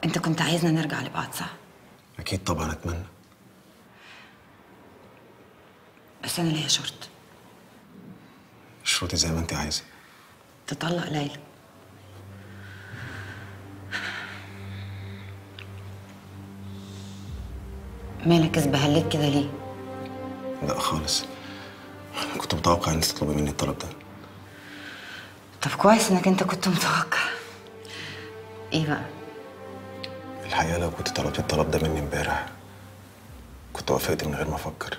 انت كنت عايزنا نرجع لبعض صح اكيد طبعا اتمنى بس انا ليا شرط شروطي زي ما انت عايزه تطلق ليلى مالك اسبهليت كده ليه لا خالص انا كنت متوقع ان انت تطلبي مني الطلب ده طب كويس انك انت كنت متوقع ايه بقى الحقيقه لو كنت طلبتي الطلب ده مني امبارح كنت وافقت من غير ما افكر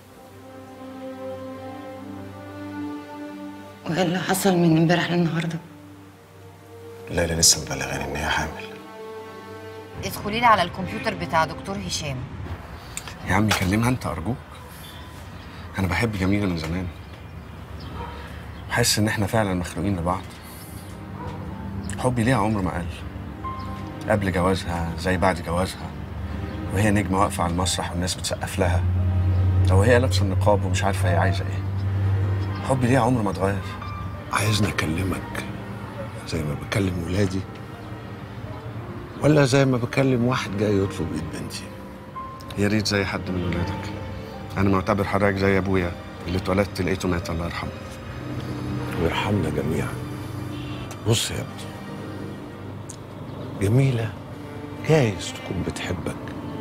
وايه اللي حصل من امبارح للنهارده ليلى لسه مبلغاني ان هي حامل ادخلي لي على الكمبيوتر بتاع دكتور هشام يا عمي كلمها انت ارجوك انا بحب جميله من زمان بحس ان احنا فعلا مخلوقين لبعض حبي ليها عمره ما قل قبل جوازها زي بعد جوازها وهي نجمه واقفه على المسرح والناس بتسقف لها او هي لابسه النقاب ومش عارفه هي عايزه ايه حبي ليها عمره ما اتغير عايزني اكلمك زي ما بكلم ولادي ولا زي ما بكلم واحد جاي يطلب ايد بنتي يا ريت زي حد من ولادك انا معتبر حضرتك زي ابويا اللي اتولدت لقيته مات الله يرحمه ويرحمنا جميعا بص يا ابني جميلة جايز تكون بتحبك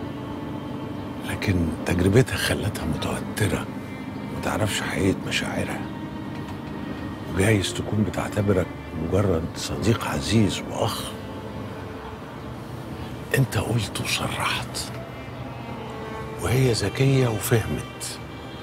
لكن تجربتها خلتها متوترة ما تعرفش حقيقة مشاعرها وجايز تكون بتعتبرك مجرد صديق عزيز وأخ انت قلت وصرحت وهي ذكية وفهمت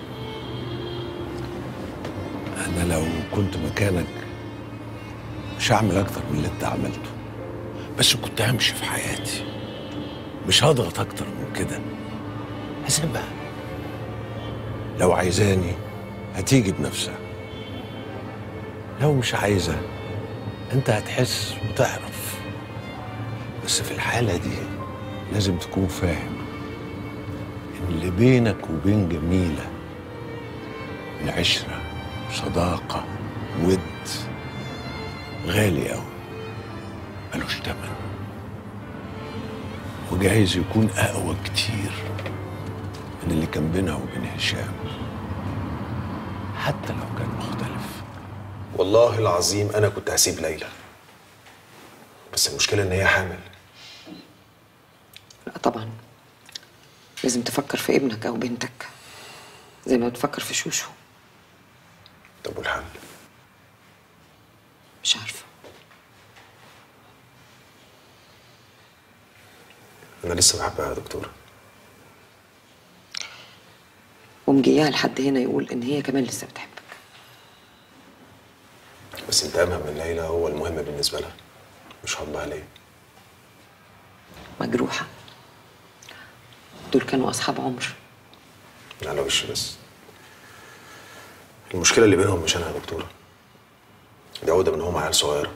أنا لو كنت مكانك مش هعمل أكتر من اللي أنت عملته بس كنت همشي في حياتي مش هضغط أكتر من كده هسيبها لو عايزاني هتيجي بنفسها لو مش عايزة أنت هتحس وتعرف بس في الحالة دي لازم تكون فاهم إن اللي بينك وبين جميلة من عشرة صداقة ود غالي أوي ملوش تمن وجايز يكون أقوى كتير من اللي كان بينها وبين هشام حتى لو كان مختلف والله العظيم انا كنت هسيب ليلى بس المشكله ان هي حامل لا طبعا لازم تفكر في ابنك او بنتك زي ما بتفكر في شوشو طب والحل مش عارفه انا لسه بحبها يا دكتوره ومجيها لحد هنا يقول ان هي كمان لسه بتحبك بس انتقامها من ليلى هو المهم بالنسبه لها مش حبها ليا مجروحه دول كانوا اصحاب عمر على وشي بس المشكله اللي بينهم مش انا يا دكتوره ده عوده من هم عيال صغيره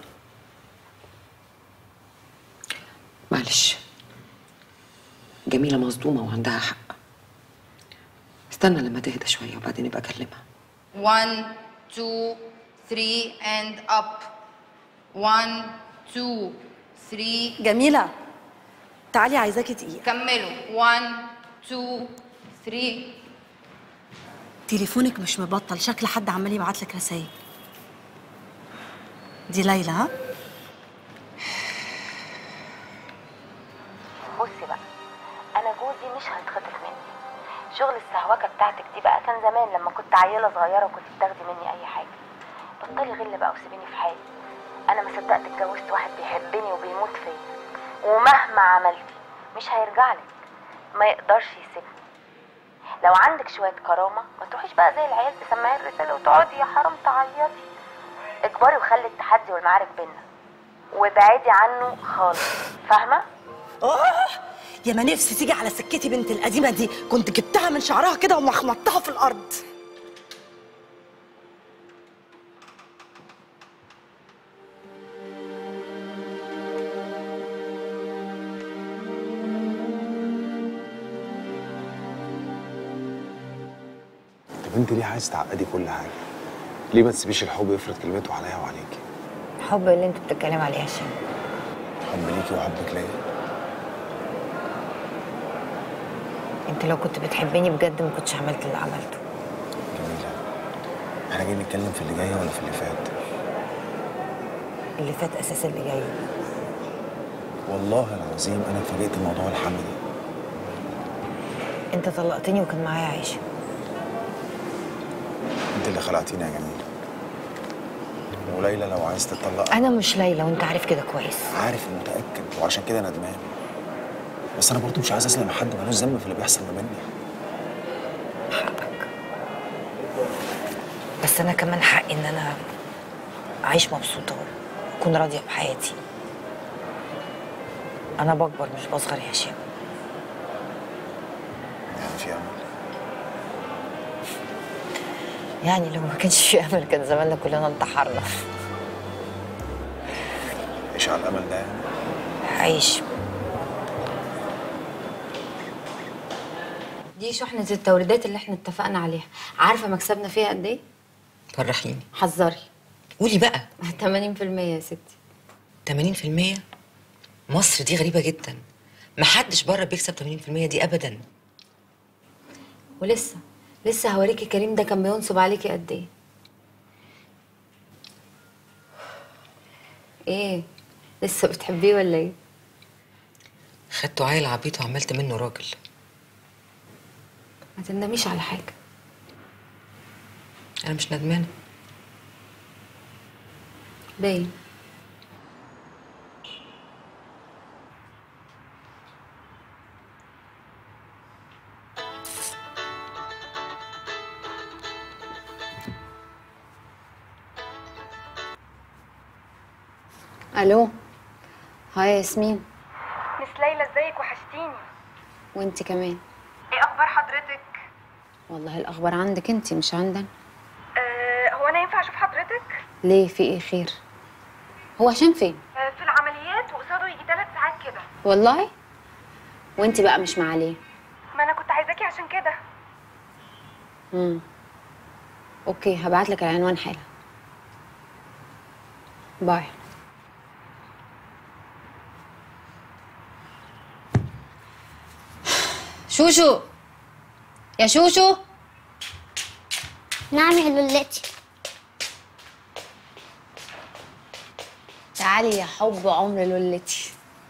معلش جميله مصدومه وعندها حق استنى لما تهدى شويه وبعدين ابقى اكلمها one two three and up one two three جميلة تعالي عايزاكي دقيقة كملوا one two three تليفونك مش مبطل شكل حد عمال يبعت لك رسايل دي ليلى ها بصي بقى انا جوزي مش هيتخطف مني شغل السهوكه بتاعتك دي بقى كان زمان لما كنت عيله صغيره وكنت بتاخدي مني اي حاجه بطلي غل بقى وسيبيني في حالي انا ما صدقت اتجوزت واحد بيحبني وبيموت فيا ومهما عملتي مش هيرجع لك ما يقدرش يسيبني لو عندك شويه كرامه ما تروحيش بقى زي العيال تسمعي الرساله وتقعدي يا حرام تعيطي اكبري وخلي التحدي والمعارك بينا وابعدي عنه خالص فاهمه اوه يا ما نفسي تيجي على سكتي بنت القديمة دي كنت جبتها من شعرها كده ومخمطتها في الأرض طب انت ليه عايز تعقدي كل حاجه ليه ما تسيبيش الحب يفرض كلمته عليا وعليكي الحب اللي انت بتتكلم عليه يا هشام حب ليكي وحبك ليا انت لو كنت بتحبني بجد ما كنتش عملت اللي عملته جميلة احنا جايين نتكلم في اللي جاي ولا في اللي فات؟ اللي فات اساس اللي جاي والله العظيم انا اتفاجئت بموضوع الحمل ده انت طلقتني وكان معايا عايشه انت اللي خلقتيني يا جميلة وليلى لو عايز تطلق انا مش ليلى وانت عارف كده كويس عارف ومتأكد وعشان كده ندمان بس انا برضو مش عايز اسلم حد ملوش ذنب في اللي بيحصل ما بيننا حقك بس انا كمان حقي ان انا اعيش مبسوطه واكون راضيه بحياتي انا بكبر مش بصغر يا هشام يعني في امل يعني لو ما كانش في امل كان زماننا كلنا انتحرنا عيش على الامل ده يعني عيش دي شحنة التوريدات اللي احنا اتفقنا عليها عارفة مكسبنا فيها قد ايه؟ فرحيني حذري قولي بقى 80% يا ستي 80% مصر دي غريبة جدا محدش بره بيكسب 80% دي أبدا ولسه لسه هوريكي كريم ده كان بينصب عليكي قد ايه ايه لسه بتحبيه ولا ايه خدته عيل عبيط وعملت منه راجل ما تندميش على حاجه أنا مش ندمانة باين الو هاي يا ياسمين مس ليلى ازيك وحشتيني وانت كمان ايه اخبار حضرتك والله الاخبار عندك انت مش عندنا أه هو انا ينفع اشوف حضرتك ليه في ايه خير هو هشام فين أه في العمليات وقصاده يجي ثلاث ساعات كده والله وانت بقى مش مع ليه ما انا كنت عايزاكي عشان كده امم اوكي هبعت لك العنوان حالا باي شوشو يا شوشو نعم يا لولتي تعالي يا حب عمر لولتي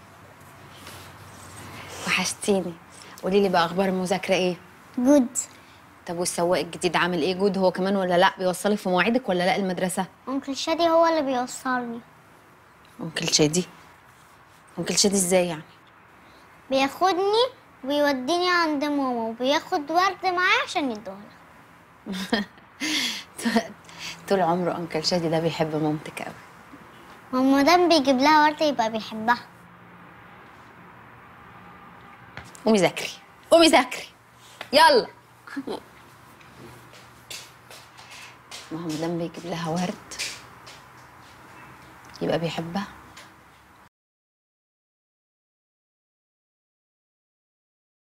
وحشتيني قولي لي بقى اخبار المذاكره ايه جود طب والسواق الجديد عامل ايه جود هو كمان ولا لا بيوصلك في مواعيدك ولا لا المدرسه انكل شادي هو اللي بيوصلني انكل شادي انكل شادي ازاي يعني بياخدني ويوديني عند ماما وبياخد ورد معاه عشان يدوها طول عمره انكل شادي ده بيحب مامتك قوي ماما دام بيجيب لها ورد يبقى بيحبها قومي ذاكري قومي ذاكري يلا ما هو مادام بيجيب لها ورد يبقى بيحبها